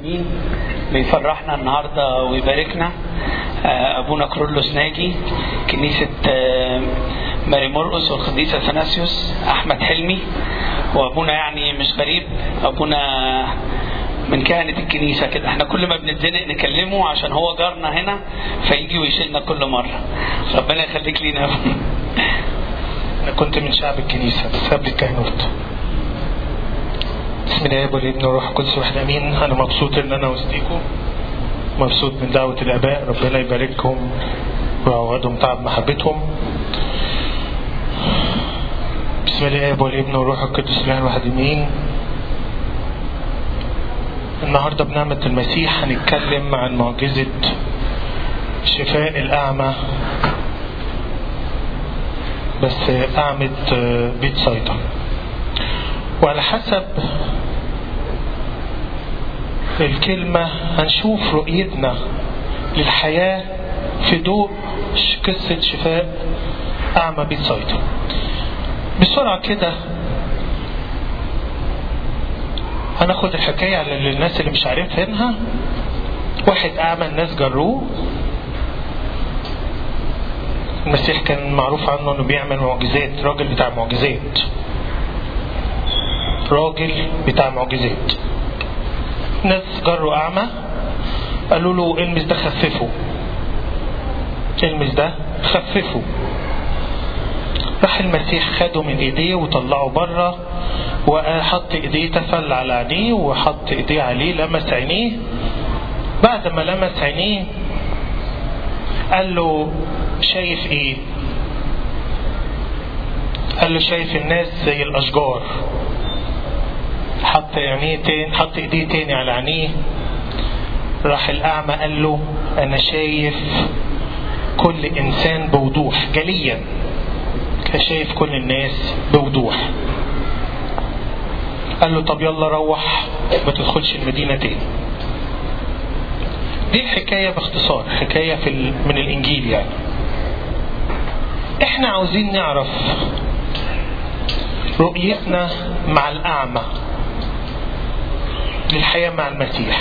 مين بيفرحنا النهارده ويباركنا آه، ابونا كرولوس ناجي كنيسه آه، ماري مرقس والقديس اثناسيوس احمد حلمي وابونا يعني مش غريب ابونا من كهنة الكنيسة كده احنا كل ما بنتزنق نكلمه عشان هو جارنا هنا فيجي ويشيلنا كل مرة ربنا يخليك لينا يا ابونا انا كنت من شعب الكنيسة بس قبل الكهنوت بسم الله والابن والروح القدس واحد امين انا مبسوط ان انا وسطيكم مبسوط من دعوة الاباء ربنا يباركهم ويعوضهم تعب محبتهم بسم الله والابن والروح القدس الله الواحد امين النهاردة بنعمة المسيح هنتكلم عن معجزة شفاء الأعمى بس أعمى بيت صيدا وعلى حسب الكلمة هنشوف رؤيتنا للحياة في ضوء قصة شفاء أعمى بيت صيدا بسرعة كده هناخد الحكاية على الناس اللي مش عارفينها واحد أعمى الناس جروه المسيح كان معروف عنه انه بيعمل معجزات راجل بتاع معجزات راجل بتاع معجزات ناس جروا أعمى قالوا له المس ده خففه المس ده خففه راح المسيح خده من ايديه وطلعه بره وحط ايديه تفل على عينيه وحط ايديه عليه لمس عينيه بعد ما لمس عينيه قال له شايف ايه قال له شايف الناس زي الاشجار حط عينيه تاني حط ايديه تاني على عينيه راح الاعمى قال له انا شايف كل انسان بوضوح جليا كان شايف كل الناس بوضوح قال له طب يلا روح ما تدخلش المدينة تاني دي الحكاية باختصار حكاية في ال... من الإنجيل يعني احنا عاوزين نعرف رؤيتنا مع الأعمى للحياة مع المسيح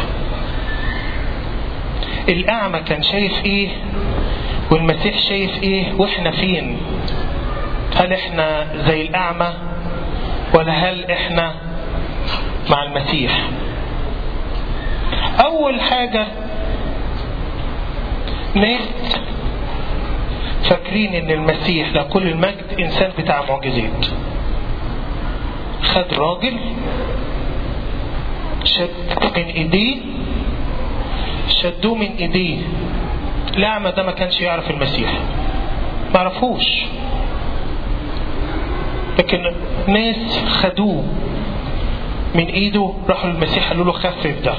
الأعمى كان شايف ايه والمسيح شايف ايه واحنا فين هل احنا زي الأعمى ولا هل احنا مع المسيح أول حاجة ناس فاكرين ان المسيح لكل المجد انسان بتاع معجزات خد راجل شد من ايديه شدوه من ايديه الاعمى ده ما كانش يعرف المسيح ما عرفوش لكن ناس خدوه من ايده راحوا للمسيح قالوا له خفف ده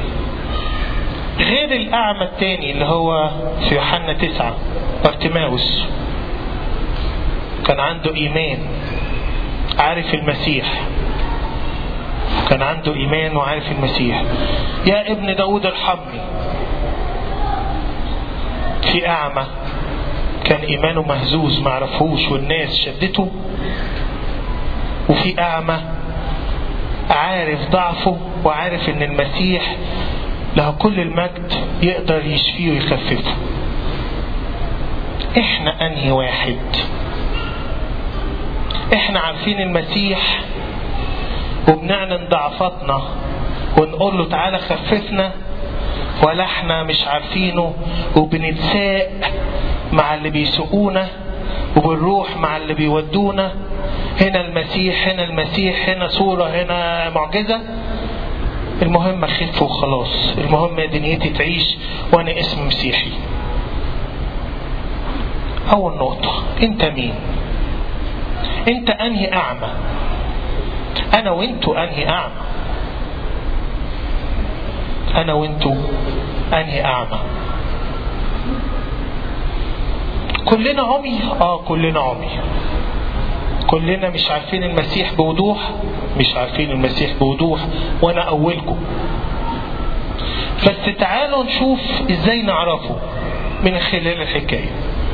غير الأعمى التاني اللي هو في يوحنا تسعة بارتيماوس كان عنده إيمان عارف المسيح كان عنده إيمان وعارف المسيح يا ابن داود ارحمني في أعمى كان إيمانه مهزوز ما عرفوش والناس شدته وفي أعمى عارف ضعفه وعارف ان المسيح له كل المجد يقدر يشفيه ويخففه احنا انهي واحد احنا عارفين المسيح وبنعلن ضعفاتنا ونقول له تعالى خففنا ولا احنا مش عارفينه وبنتساق مع اللي بيسوقونا وبنروح مع اللي بيودونا هنا المسيح هنا المسيح هنا صورة هنا معجزة المهم اخف وخلاص المهم دنيتي تعيش وانا اسم مسيحي اول نقطة انت مين انت انهي اعمى انا وانتو انهي اعمى انا وانتو انهي اعمى كلنا عمي اه كلنا عمي كلنا مش عارفين المسيح بوضوح مش عارفين المسيح بوضوح وانا اولكم بس تعالوا نشوف ازاي نعرفه من خلال الحكاية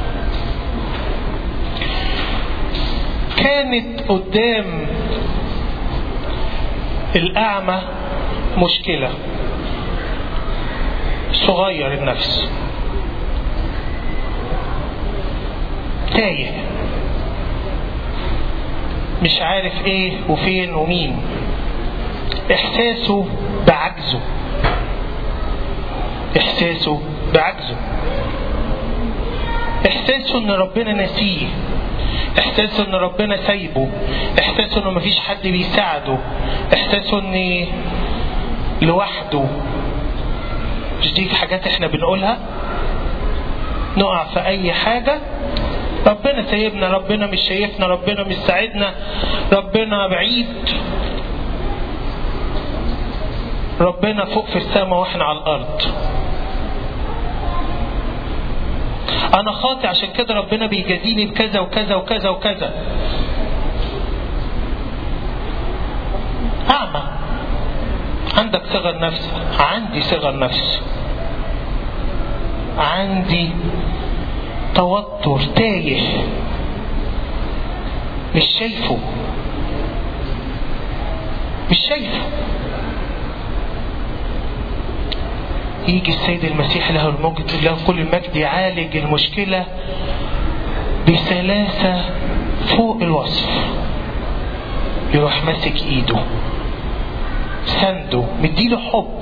كانت قدام الأعمى مشكلة صغير النفس تايه مش عارف ايه وفين ومين احساسه بعجزه احساسه بعجزه احساسه ان ربنا نسيه احساسه ان ربنا سايبه احساسه انه مفيش حد بيساعده احساسه ان لوحده مش دي حاجات احنا بنقولها نقع في اي حاجة ربنا سايبنا ربنا مش شايفنا ربنا مش ساعدنا ربنا بعيد ربنا فوق في السماء واحنا على الارض انا خاطئ عشان كده ربنا بيجازيني بكذا وكذا وكذا وكذا اعمى عندك صغر نفس عندي صغر نفس عندي توتر تايه مش شايفه مش شايفه يجي السيد المسيح له المجد له كل المجد يعالج المشكلة بسلاسة فوق الوصف يروح ماسك ايده سنده مديله حب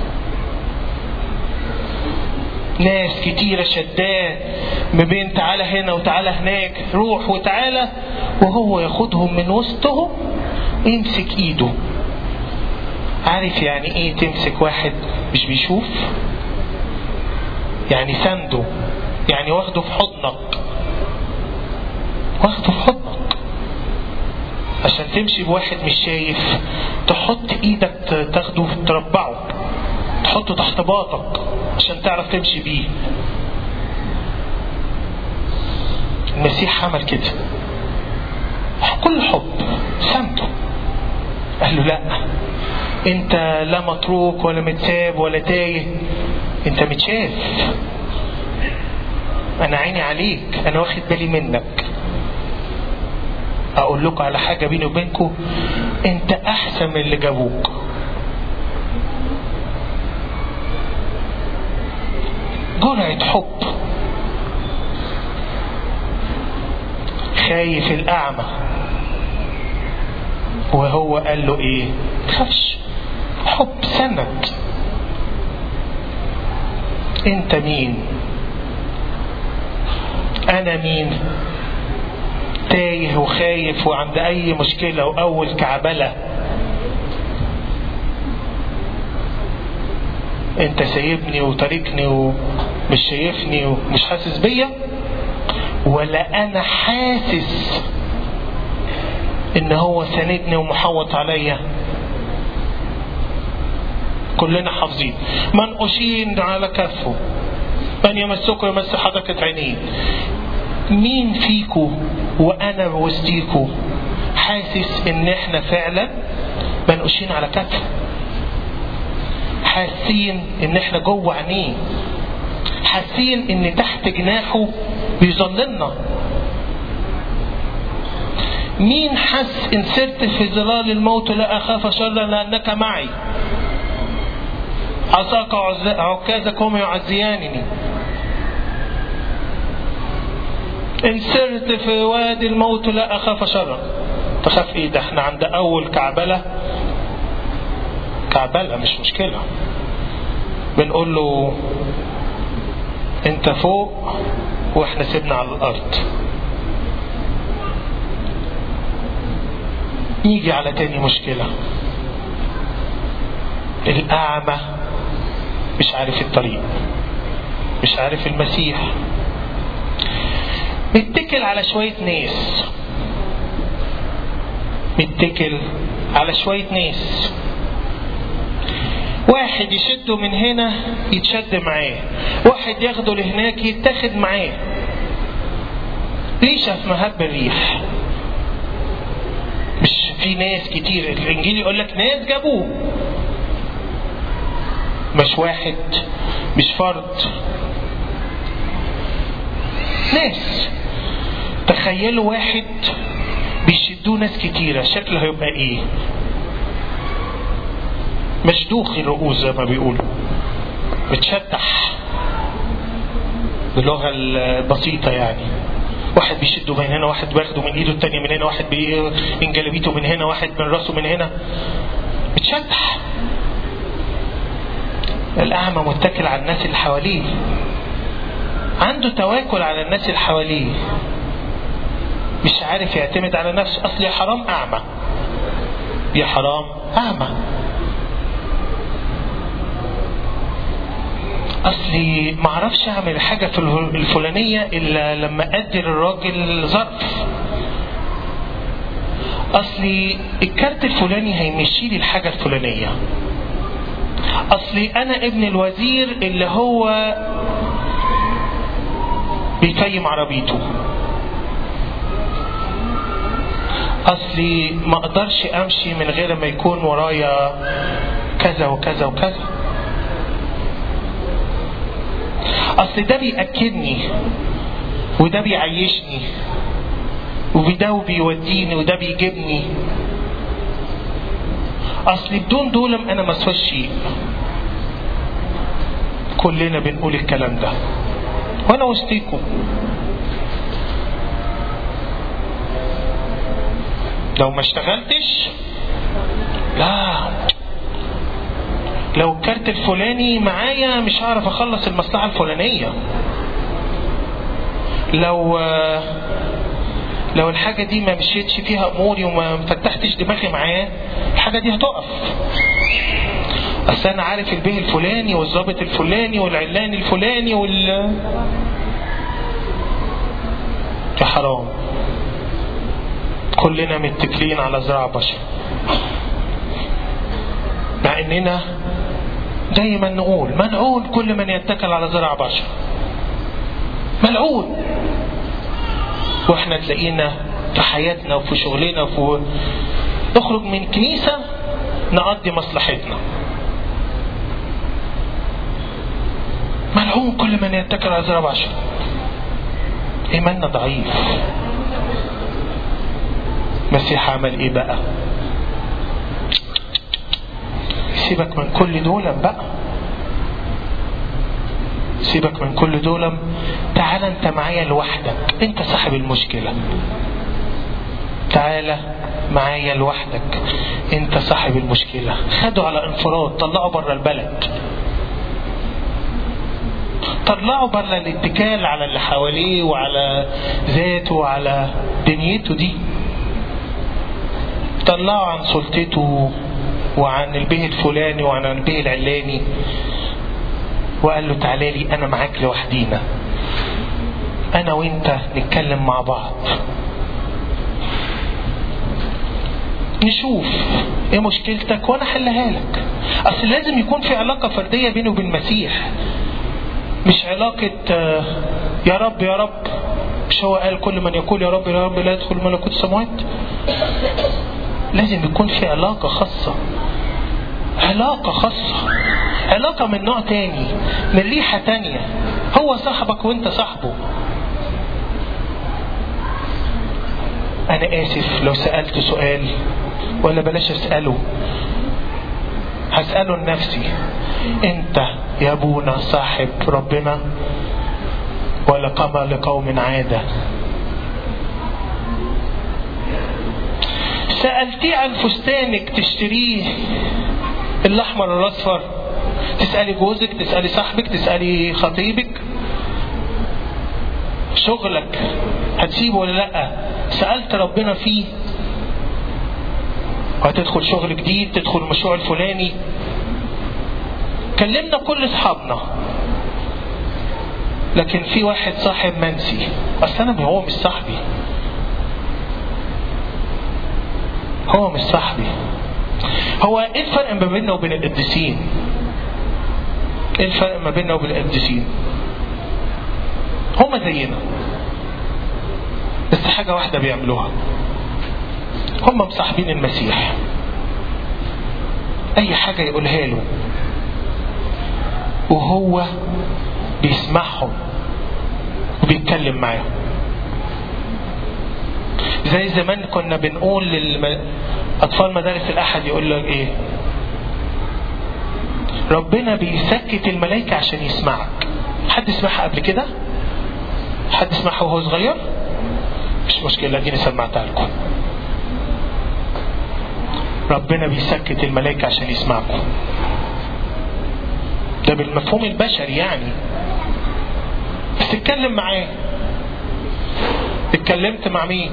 ناس كتيرة شداه ما بين تعالى هنا وتعالى هناك روح وتعالى وهو ياخدهم من وسطهم ويمسك ايده عارف يعني ايه تمسك واحد مش بيشوف يعني سنده يعني واخده في حضنك واخده في حضنك عشان تمشي بواحد مش شايف تحط ايدك تاخده تربعه تحطه تحت باطك عشان تعرف تمشي بيه المسيح عمل كده كل حب سنده قال له لا انت لا متروك ولا متساب ولا تايه انت متشاف انا عيني عليك انا واخد بالي منك اقول لكم على حاجة بيني وبينكم انت احسن من اللي جابوك جرعة حب خايف الاعمى وهو قال له ايه تخافش حب سند انت مين انا مين تايه وخايف وعند اي مشكلة واول كعبلة انت سايبني وتاركني ومش شايفني ومش حاسس بيا ولا انا حاسس ان هو ساندني ومحوط عليا كلنا حافظين من أشين على كفه من يمسكه يمس حدقة عينيه مين فيكو وأنا وسطيكو حاسس إن إحنا فعلا من أشين على كفه حاسين إن إحنا جوه عينيه حاسين إن تحت جناحه بيظللنا مين حس إن سرت في ظلال الموت لا أخاف شرا لأنك معي عصاك عكازك هم يعزيانني إن سرت في وادي الموت لا أخاف شرا تخاف إيه ده احنا عند أول كعبلة كعبلة مش مشكلة بنقول له انت فوق واحنا سيبنا على الارض نيجي على تاني مشكلة الأعمى مش عارف الطريق مش عارف المسيح متكل على شوية ناس متكل على شوية ناس واحد يشده من هنا يتشد معاه واحد ياخده لهناك يتاخد معاه ريشة في مهب الريح مش في ناس كتير الانجيل يقول لك ناس جابوه مش واحد مش فرد ناس تخيلوا واحد بيشدوه ناس كتيرة شكله هيبقى ايه مشدوخ الرؤوس زي ما بيقولوا متشتح باللغة البسيطة يعني واحد بيشده من هنا واحد بياخده من ايده التانية من هنا واحد من جلبيته من هنا واحد من راسه من هنا متشتح الأعمى متكل على الناس اللي حواليه عنده تواكل على الناس اللي حواليه مش عارف يعتمد على نفسه أصل يا حرام أعمى يا حرام أعمى اصلي ما اعرفش اعمل حاجه في الفلانيه الا لما ادي للراجل ظرف اصلي الكارت الفلاني هيمشي لي الحاجه الفلانيه اصلي انا ابن الوزير اللي هو بيقيم عربيته اصلي ما اقدرش امشي من غير ما يكون ورايا كذا وكذا وكذا اصل ده بيأكدني وده بيعيشني وده بيوديني وده بيجيبني اصل بدون دولم انا ما اسواش شيء كلنا بنقول الكلام ده وانا وسطيكم لو ما اشتغلتش لا لو الكارت الفلاني معايا مش هعرف اخلص المصلحة الفلانية لو لو الحاجة دي ما مشيتش فيها اموري وما فتحتش دماغي معاه الحاجة دي هتقف اصل انا عارف البيه الفلاني والظابط الفلاني والعلان الفلاني وال يا حرام كلنا متكلين على زراعة بشر مع اننا دايما نقول ملعون كل من يتكل على زرع بشر ملعون واحنا تلاقينا في حياتنا وفي شغلنا وفي نخرج من كنيسة نقضي مصلحتنا ملعون كل من يتكل على زرع بشر ايماننا ضعيف مسيح عمل ايه بقى سيبك من كل دول بقى سيبك من كل دول تعال انت معايا لوحدك انت صاحب المشكلة تعال معايا لوحدك انت صاحب المشكلة خدوا على انفراد طلعوا بره البلد طلعوا بره الاتكال على اللي حواليه وعلى ذاته وعلى دنيته دي طلعوا عن سلطته وعن البيه الفلاني وعن البيه العلاني وقال له تعالى لي انا معاك لوحدينا انا وانت نتكلم مع بعض نشوف ايه مشكلتك وانا احلها لك اصل لازم يكون في علاقة فردية بيني وبين المسيح مش علاقة يا رب يا رب مش هو قال كل من يقول يا رب يا رب لا يدخل ملكوت السماوات لازم يكون في علاقة خاصة علاقة خاصة علاقة من نوع تاني من ريحة تانية هو صاحبك وانت صاحبه انا اسف لو سألت سؤال ولا بلاش اسأله هسأله لنفسي انت يا ابونا صاحب ربنا ولا قام لقوم عادة سألتيه عن فستانك تشتريه الأحمر الأصفر تسألي جوزك تسألي صاحبك تسألي خطيبك شغلك هتسيبه ولا لأ سألت ربنا فيه وهتدخل شغل جديد تدخل المشروع الفلاني كلمنا كل اصحابنا لكن في واحد صاحب منسي اصل انا هو مش صاحبي هو مش صاحبي هو ايه الفرق ما بيننا وبين القديسين ايه الفرق ما بيننا وبين القديسين هما زينا بس حاجة واحدة بيعملوها هم مصاحبين المسيح اي حاجة يقولها له وهو بيسمعهم وبيتكلم معاهم زي زمان كنا بنقول للأطفال مدارس الأحد يقول لك إيه ربنا بيسكت الملائكة عشان يسمعك حد سمعها قبل كده حد سمعها وهو صغير مش مشكلة اديني سمعتها لكم ربنا بيسكت الملائكة عشان يسمعكم ده بالمفهوم البشري يعني بس اتكلم معاه اتكلمت مع مين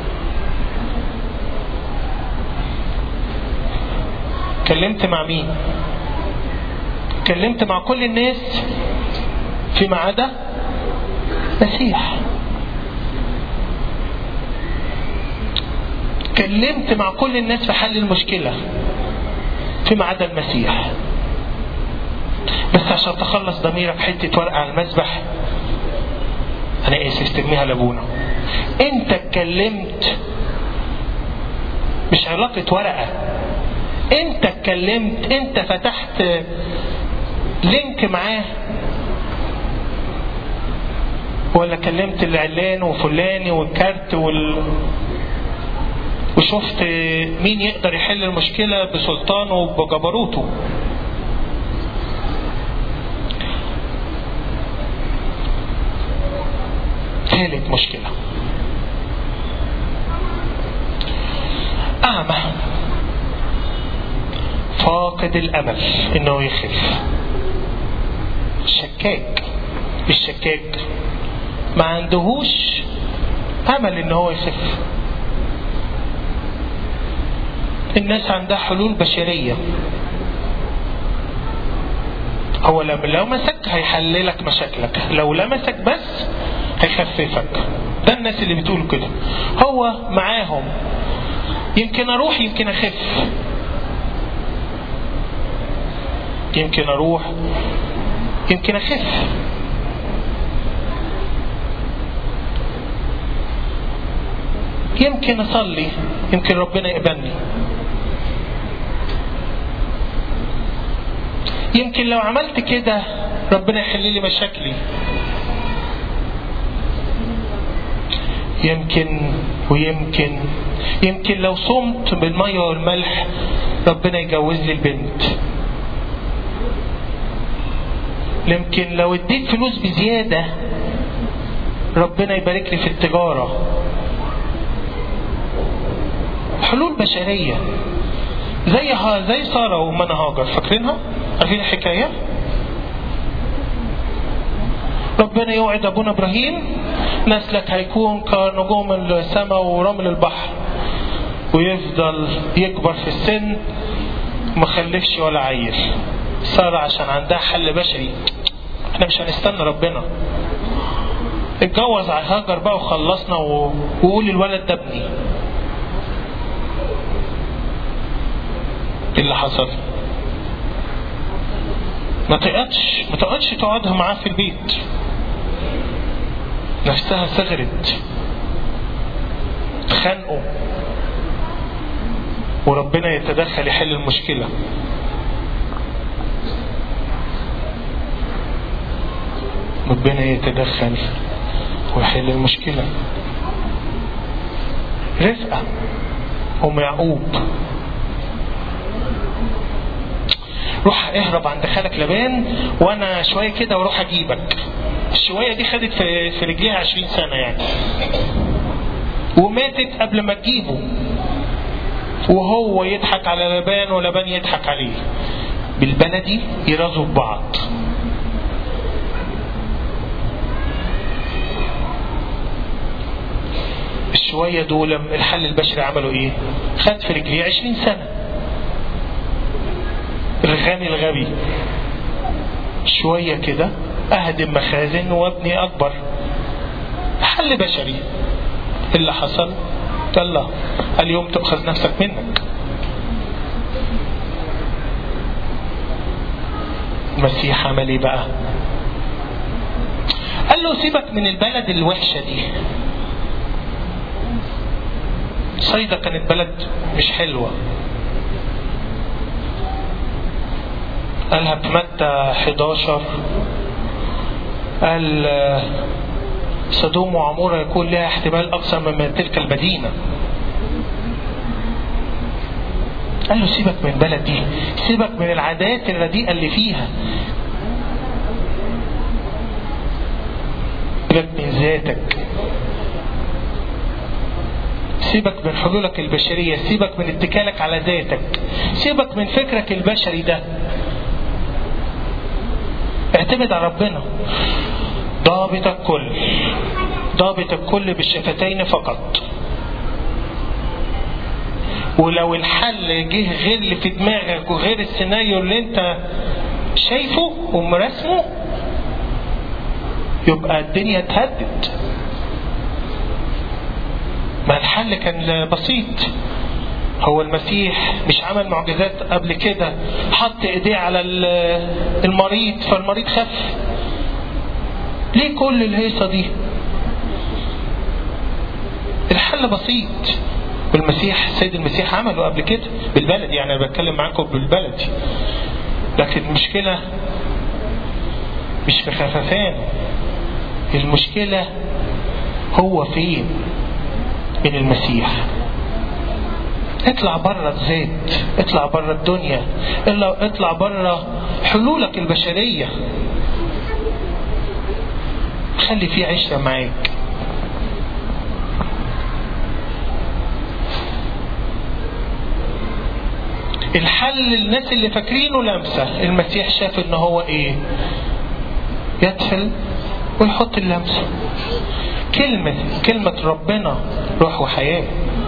اتكلمت مع مين اتكلمت مع كل الناس فيما عدا مسيح اتكلمت مع كل الناس في حل المشكلة فيما عدا المسيح بس عشان تخلص ضميرك حتة ورقة على المسبح أنا آسف ترميها لأبونا أنت اتكلمت مش علاقة ورقة أنت اتكلمت أنت فتحت لينك معاه ولا كلمت العلان وفلاني والكارت وال وشفت مين يقدر يحل المشكلة بسلطانه وبجبروته ثالث مشكلة أعمى فاقد الأمل إنه يخف شكاك الشكاك ما عندهوش أمل إن هو يخف الناس عندها حلول بشرية هو لو مسك هيحللك مشاكلك لو لمسك بس هيخففك ده الناس اللي بتقول كده هو معاهم يمكن اروح يمكن اخف يمكن اروح يمكن اخف يمكن اصلي يمكن ربنا يقبلني يمكن لو عملت كده ربنا يحل لي مشاكلي يمكن ويمكن يمكن لو صمت بالمية والملح ربنا يجوز لي البنت يمكن لو اديت فلوس بزيادة ربنا يبارك لي في التجارة حلول بشرية زي زي سارة ومنى هاجر فاكرينها؟ عارفين الحكاية؟ ربنا يوعد ابونا ابراهيم نسلك هيكون كنجوم السماء ورمل البحر ويفضل يكبر في السن ما خلفش ولا عيل سارة عشان عندها حل بشري احنا مش هنستنى ربنا اتجوز على هاجر بقى وخلصنا وقول الولد ده ابني ايه اللي حصل ما تقعدش ما تقعدش تقعدها معاه في البيت نفسها صغرت خانقوا وربنا يتدخل يحل المشكلة ربنا يتدخل ويحل المشكلة رفقة أم يعقوب روح اهرب عند خالك لبان وانا شويه كده واروح اجيبك الشويه دي خدت في, في رجليها عشرين سنه يعني وماتت قبل ما تجيبه وهو يضحك على لبان ولبان يضحك عليه بالبلدي يرازوا ببعض الشوية دول الحل البشري عملوا ايه خد في رجليه عشرين سنة الغني الغبي شوية كده أهدم مخازن وابني أكبر حل بشري اللي حصل يلا اليوم تؤخذ نفسك منك المسيح عمل ايه بقى قال له سيبك من البلد الوحشة دي صيدا كانت بلد مش حلوة قالها في متى 11 قال سدوم وعمورة يكون لها احتمال أكثر من تلك المدينة قال له سيبك من البلد دي سيبك من العادات الرديئة اللي فيها سيبك من ذاتك سيبك من حلولك البشرية سيبك من اتكالك على ذاتك سيبك من فكرك البشري ده اعتمد على ربنا ضابط الكل ضابط الكل بالشفتين فقط ولو الحل جه غير اللي في دماغك وغير السيناريو اللي انت شايفه ومرسمه يبقى الدنيا اتهدد ما الحل كان بسيط هو المسيح مش عمل معجزات قبل كده حط ايديه على المريض فالمريض خف ليه كل الهيصه دي الحل بسيط والمسيح السيد المسيح عمله قبل كده بالبلد يعني انا بتكلم معاكم بالبلدي لكن المشكله مش في خففان المشكله هو فين من المسيح اطلع بره الذات اطلع بره الدنيا اطلع بره حلولك البشريه خلي في عشره معاك الحل الناس اللي فاكرينه لمسه المسيح شاف ان هو ايه يدخل ويحط اللمسه كلمة كلمة ربنا روح وحياة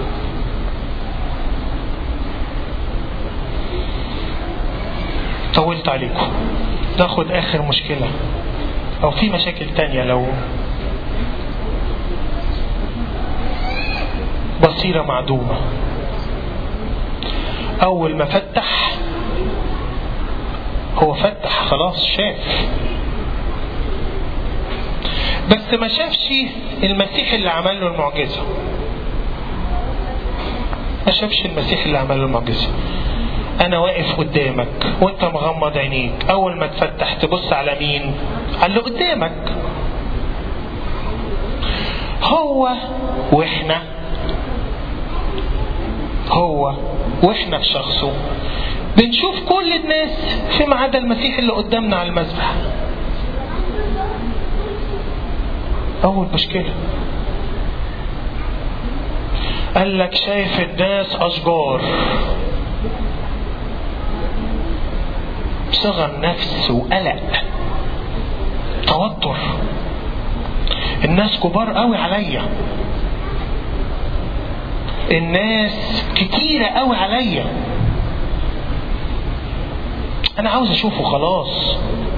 طولت عليكم ناخد آخر مشكلة أو في مشاكل تانية لو بصيرة معدومة أول ما فتح هو فتح خلاص شاف بس ما شافش المسيح اللي عمل له المعجزة ما شافش المسيح اللي عمل له المعجزة أنا واقف قدامك وأنت مغمض عينيك أول ما تفتح تبص على مين؟ على اللي قدامك هو وإحنا هو وإحنا في شخصه بنشوف كل الناس فيما عدا المسيح اللي قدامنا على المذبح أول مشكلة قال لك شايف الناس أشجار صغر نفس وقلق توتر الناس كبار قوي عليا الناس كتيرة قوي عليا انا عاوز اشوفه خلاص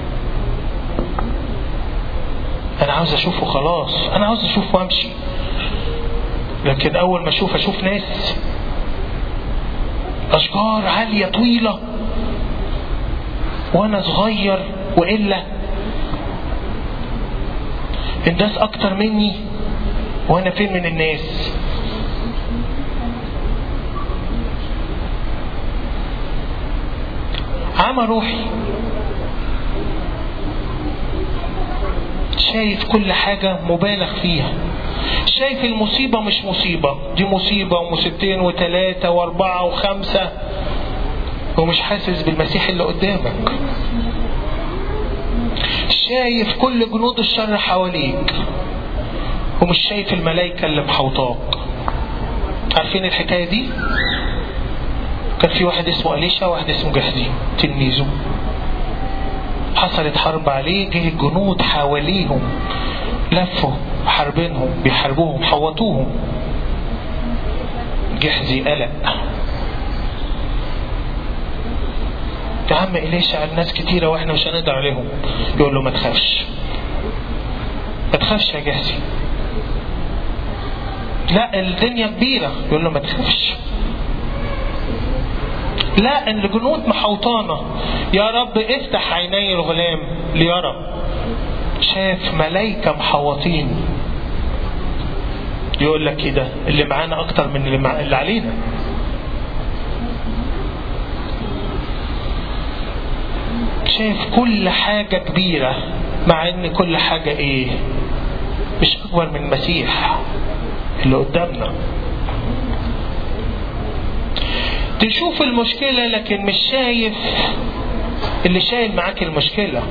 انا عاوز اشوفه خلاص انا عاوز اشوفه وامشي لكن اول ما اشوف اشوف ناس اشجار عالية طويلة وانا صغير والا الناس اكتر مني وانا فين من الناس عمى روحي شايف كل حاجة مبالغ فيها شايف المصيبة مش مصيبة دي مصيبة ومصيبتين وثلاثة واربعة وخمسة ومش حاسس بالمسيح اللي قدامك شايف كل جنود الشر حواليك ومش شايف الملائكة اللي محوطاك عارفين الحكاية دي كان في واحد اسمه أليشا وواحد اسمه جهزي تلميذه حصلت حرب عليه جه الجنود حواليهم لفوا حاربينهم بيحاربوهم حوطوهم جحزي قلق يا عم إليشع الناس كتيرة واحنا مش هنقدر عليهم يقول له ما تخافش ما تخافش يا جحزي لا الدنيا كبيرة يقول له ما تخافش لا الجنود محوطانة يا رب افتح عيني الغلام ليرى شاف ملايكة محوطين يقول لك كده اللي معانا اكتر من اللي, مع... اللي علينا شايف كل حاجة كبيرة مع ان كل حاجة ايه مش اكبر من المسيح اللي قدامنا تشوف المشكلة لكن مش شايف اللي شايل معاك المشكلة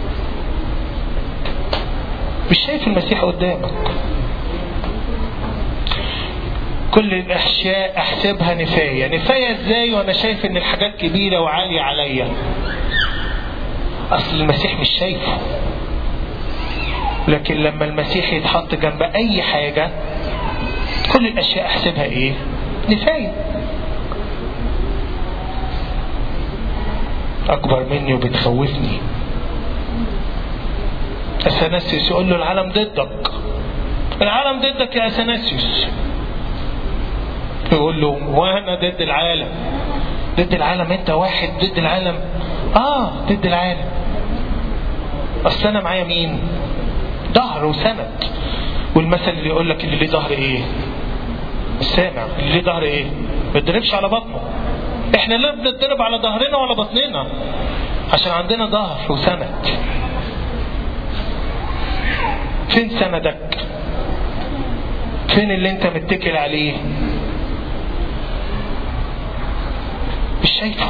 مش شايف المسيح قدامك كل الاشياء احسبها نفايه نفايه ازاي وانا شايف ان الحاجات كبيره وعاليه عليا اصل المسيح مش شايفه لكن لما المسيح يتحط جنب اي حاجه كل الاشياء احسبها ايه نفايه اكبر مني وبتخوفني اثناسيوس يقول له العالم ضدك العالم ضدك يا اثناسيوس يقول له وانا ضد العالم ضد العالم انت واحد ضد العالم اه ضد العالم اصل انا معايا مين ظهر وسند والمثل اللي يقول لك اللي ليه ظهر ايه السامع اللي ليه ظهر ايه ما يتضربش على بطنه احنا لا بنتضرب على ظهرنا ولا بطننا عشان عندنا ظهر وسند فين سندك فين اللي انت متكل عليه مش شايفه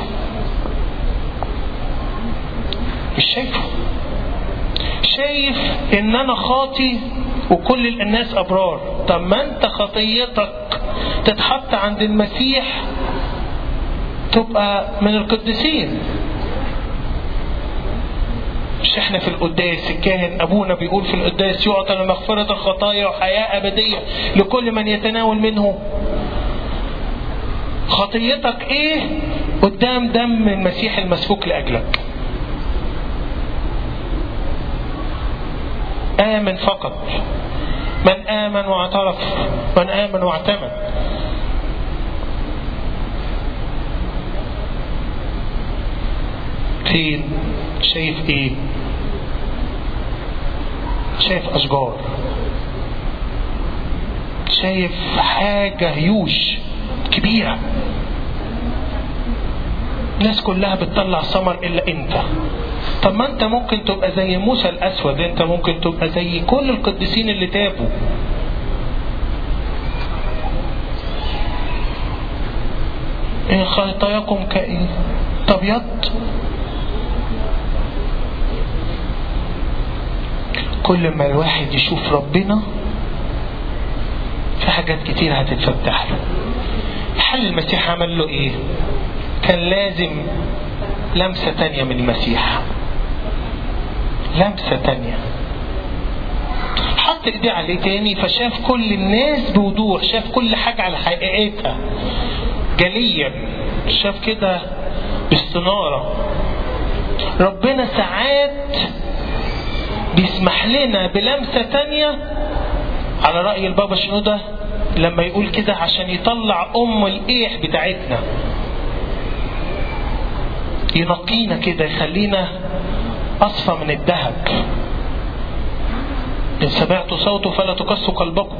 مش شايفه شايف ان انا خاطي وكل الناس ابرار طب ما انت خطيتك تتحط عند المسيح تبقى من القديسين مش احنا في القداس الكاهن ابونا بيقول في القداس يعطى لمغفرة الخطايا وحياة ابدية لكل من يتناول منه خطيتك ايه قدام دم المسيح المسفوك لاجلك آمن فقط من آمن واعترف من آمن واعتمد فين شايف ايه شايف اشجار شايف حاجة هيوش كبيرة الناس كلها بتطلع ثمر الا انت طب ما انت ممكن تبقى زي موسى الاسود انت ممكن تبقى زي كل القديسين اللي تابوا ان خطاياكم كايه تبيض كل ما الواحد يشوف ربنا في حاجات كتير هتتفتح له حل المسيح عمل له ايه كان لازم لمسة تانية من المسيح لمسة تانية حط ايديه عليه تاني فشاف كل الناس بوضوح شاف كل حاجة على حقيقتها جليا شاف كده باستنارة ربنا ساعات بيسمح لنا بلمسة تانية على رأي البابا شنودة لما يقول كده عشان يطلع أم الإيح بتاعتنا ينقينا كده يخلينا أصفى من الذهب إن سمعتوا صوته فلا تقسوا قلبكم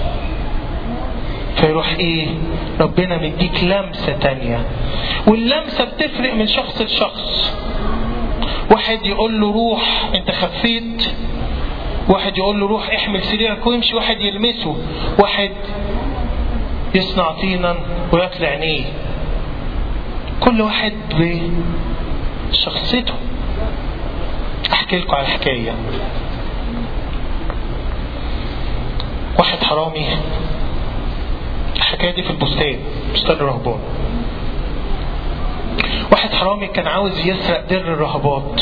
فيروح ايه ربنا مديك لمسة تانية واللمسة بتفرق من شخص لشخص واحد يقول له روح انت خفيت واحد يقول له روح احمل سريرك ويمشي واحد يلمسه واحد يصنع طينا ويطلع عينيه كل واحد بشخصيته احكي لكم على حكاية واحد حرامي الحكاية دي في البستان بستان الرهبان واحد حرامي كان عاوز يسرق در الرهبات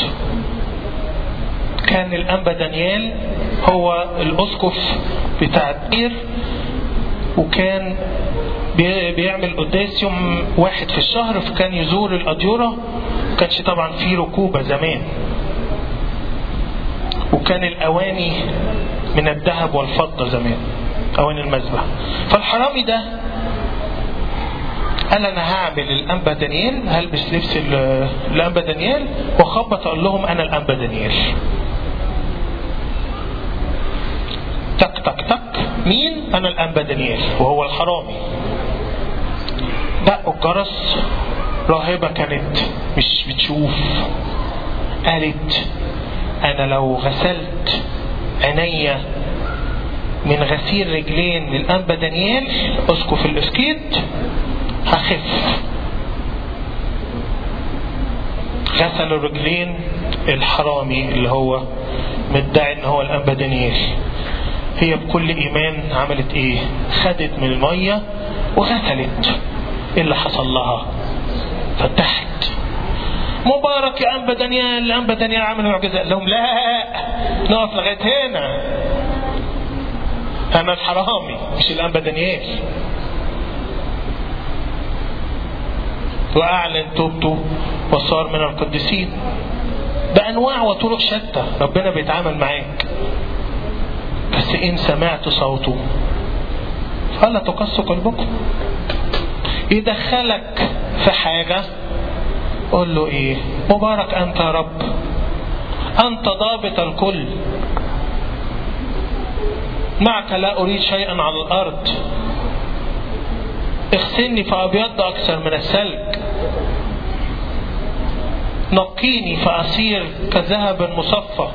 كان الأنبا دانيال هو الأسقف بتاع الدير وكان بيعمل قداس يوم واحد في الشهر فكان يزور الأديرة كانش طبعا في ركوبة زمان وكان الأواني من الذهب والفضة زمان أواني المذبح فالحرامي ده قال انا هعمل الانبا دانيال هلبس لبس الانبا دانيال واخبط اقول لهم انا الانبا دانيال تك تك تك مين انا الانبا دانيال وهو الحرامي دقوا الجرس راهبة كانت مش بتشوف قالت انا لو غسلت عينيا من غسيل رجلين للانبا دانيال اسقف الاسكيت هخف غسل الرجلين الحرامي اللي هو مدعي ان هو الانبا دانيال هي بكل ايمان عملت ايه خدت من المية وغسلت ايه اللي حصل لها فتحت مبارك يا انبا دانيال انبا دانيال عمل معجزه قال لهم لا نقف لغايه هنا انا الحرامي مش الانبا دانيال واعلن توبته وصار من القديسين بانواع وطرق شتى ربنا بيتعامل معاك بس ان سمعت صوته فلا تقص قلبكم يدخلك في حاجه قول له ايه مبارك انت يا رب انت ضابط الكل معك لا اريد شيئا على الارض اغسلني فابيض اكثر من الثلج نقيني فاصير كذهب مصفى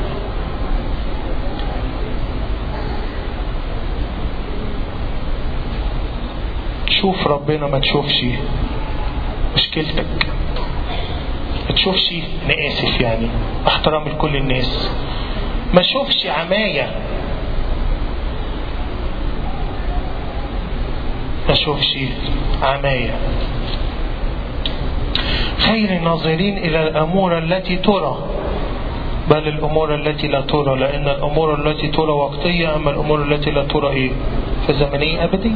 شوف ربنا ما تشوفش مشكلتك ما تشوفش انا اسف يعني احترام لكل الناس ما شوفش عماية ما شوفش عماية خير الناظرين إلى الأمور التي ترى بل الأمور التي لا ترى لأن الأمور التي ترى وقتية أما الأمور التي لا ترى إيه فزمنية أبدية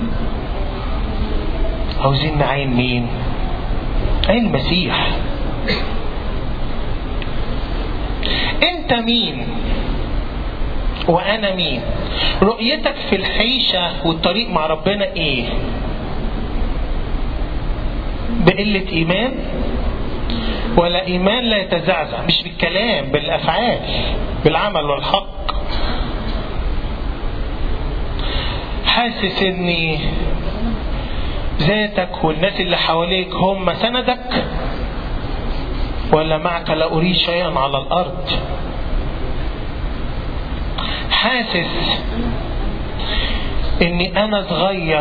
عاوزين نعين مين عين المسيح انت مين وانا مين رؤيتك في العيشة والطريق مع ربنا ايه بقلة ايمان ولا ايمان لا يتزعزع مش بالكلام بالافعال بالعمل والحق حاسس اني ذاتك والناس اللي حواليك هم سندك ولا معك لا أريد شيئا على الأرض حاسس اني انا صغير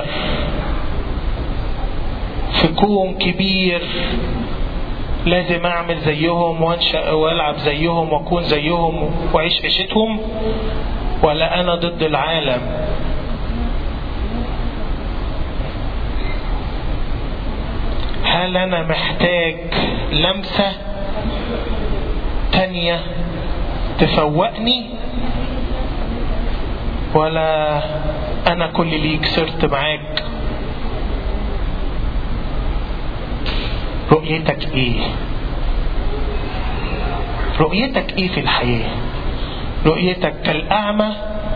في كون كبير لازم اعمل زيهم وانشا والعب زيهم واكون زيهم واعيش عيشتهم ولا انا ضد العالم هل انا محتاج لمسة تانية تفوقني ولا انا كل ليك صرت معاك رؤيتك ايه رؤيتك ايه في الحياة رؤيتك كالأعمى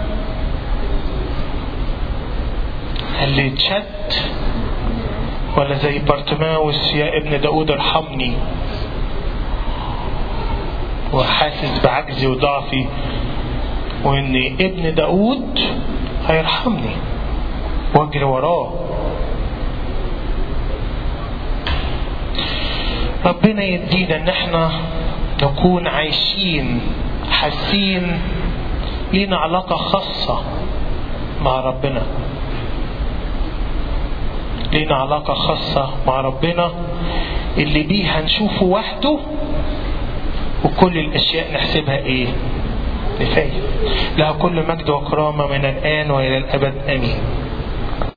اللي اتشد ولا زي بارتماوس يا ابن داود ارحمني وحاسس بعجزي وضعفي وان ابن داود هيرحمني واجري وراه ربنا يدينا ان احنا نكون عايشين حاسين لينا علاقة خاصة مع ربنا لينا علاقة خاصة مع ربنا اللي بيه هنشوفه وحده وكل الأشياء نحسبها إيه نفاية له كل مجد وكرامة من الآن وإلى الأبد آمين